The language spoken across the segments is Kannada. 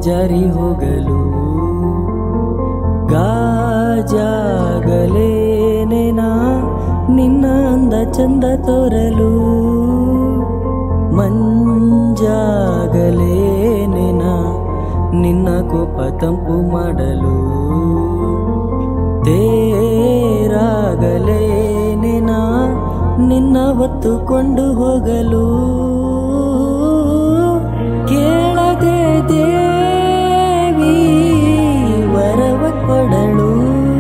ಜಾರಿ ಹೋಗಲು ಗಾಜಾಗಲೇನೆನಾ ನಿನ್ನ ಅಂದ ಚಂದ ತೋರಲು ಮಂಜಾಗಲೇನೆನಾ ನಿನ್ನ ಕೋಪ ತಂಪು ಮಾಡಲು ತೇರಾಗಲೇನೆನಾ ನಿನ್ನ ಹೊತ್ತುಕೊಂಡು ಹೋಗಲು ಕೇಳದೆ ದೇವಿ ವರವ ಕೊಡಳು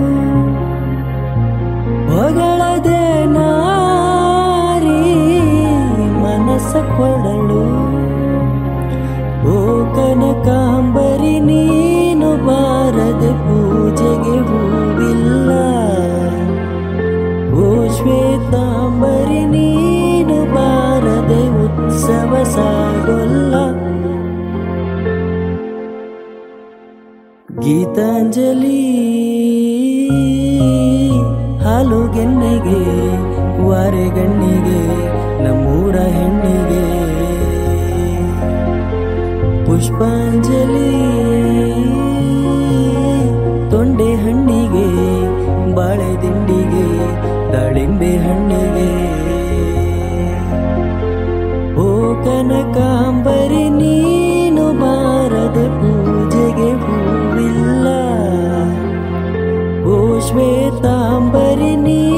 ಹೊಗಳದೆ ನಾರಿ ಮನಸ್ಸ ಕೊಡಳು ಓ ಕನಕಾಂಬರಿ ನೀನು ಬಾರದೆ ಪೂಜೆಗೆ ಹೂವಿಲ್ಲ ಓ ಶ್ವೇತಾಂಬರಿ ನೀನು ಬಾರದೆ ಉತ್ಸವ ಸಾಗೊಲ್ಲ ಗೀತಾಂಜಲಿ ಹಾಲು ಗೆನ್ನೆಗೆ ವಾರೆಗಣ್ಣಿಗೆ ನಮ್ಮೂರ ಹೆಣ್ಣಿಗೆ ಪುಷ್ಪಾಂಜಲಿ ತೊಂಡೆ ಹಣ್ಣಿಗೆ ಬಾಳೆ ದಿಂಡಿಗೆ ದಾಳಿಂಬೆ ಹಣ್ಣಿಗೆ ಓ ಕನಕಾಂಬರಿ ನೀನು ಬಾರದೆ ಪೂಜೆಗೆ ಹೂವಿಲ್ಲ ಓ ಶ್ವೇತಾಂಬರಿ ನೀ